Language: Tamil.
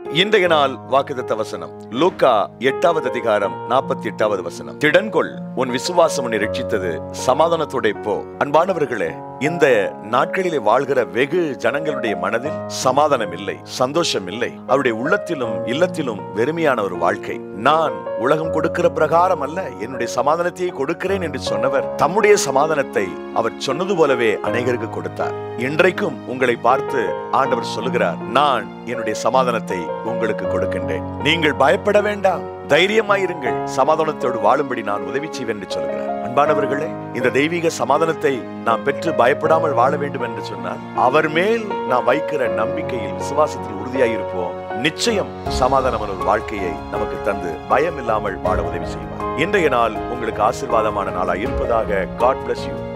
இன்றைய நாள் வாக்குத்தத்த வசனம் லூக்கா எட்டாவது அதிகாரம் நாற்பத்தி எட்டாவது வசனம் திடன்கொள் உன் விசுவாசம் உன்னை ரட்சித்தது சமாதானத்தோட போ அன்பானவர்களே இந்த நாட்களிலே வாழ்கிற வெகு ஜனங்களுடைய மனதில் சமாதானம் இல்லை சந்தோஷம் இல்லை அவருடைய உள்ளத்திலும் இல்லத்திலும் வெறுமையான ஒரு வாழ்க்கை நான் உலகம் கொடுக்கிற பிரகாரம் அல்ல என்னுடைய சமாதானத்தையே கொடுக்கிறேன் என்று சொன்னவர் தம்முடைய சமாதானத்தை அவர் சொன்னது போலவே அநேகருக்கு கொடுத்தார் இன்றைக்கும் உங்களை பார்த்து ஆண்டவர் சொல்லுகிறார் நான் என்னுடைய சமாதானத்தை உங்களுக்கு கொடுக்கின்றேன் நீங்கள் பயப்பட வேண்டாம் தைரியமாயிருங்கள் சமாதானத்தோடு வாழும்படி நான் உதவி செய்வேன் என்று சொல்கிறார் அன்பானவர்களே இந்த தெய்வீக சமாதானத்தை நாம் பெற்று பயப்படாமல் வாழ வேண்டும் என்று சொன்னால் அவர் மேல் நாம் வைக்கிற நம்பிக்கையில் விசுவாசத்தில் உறுதியாயிருப்போம் நிச்சயம் சமாதானமான ஒரு வாழ்க்கையை நமக்கு தந்து பயம் இல்லாமல் வாழ உதவி செய்வார் இன்றைய நாள் உங்களுக்கு ஆசீர்வாதமான நாளாய் இருப்பதாக காட் bless யூ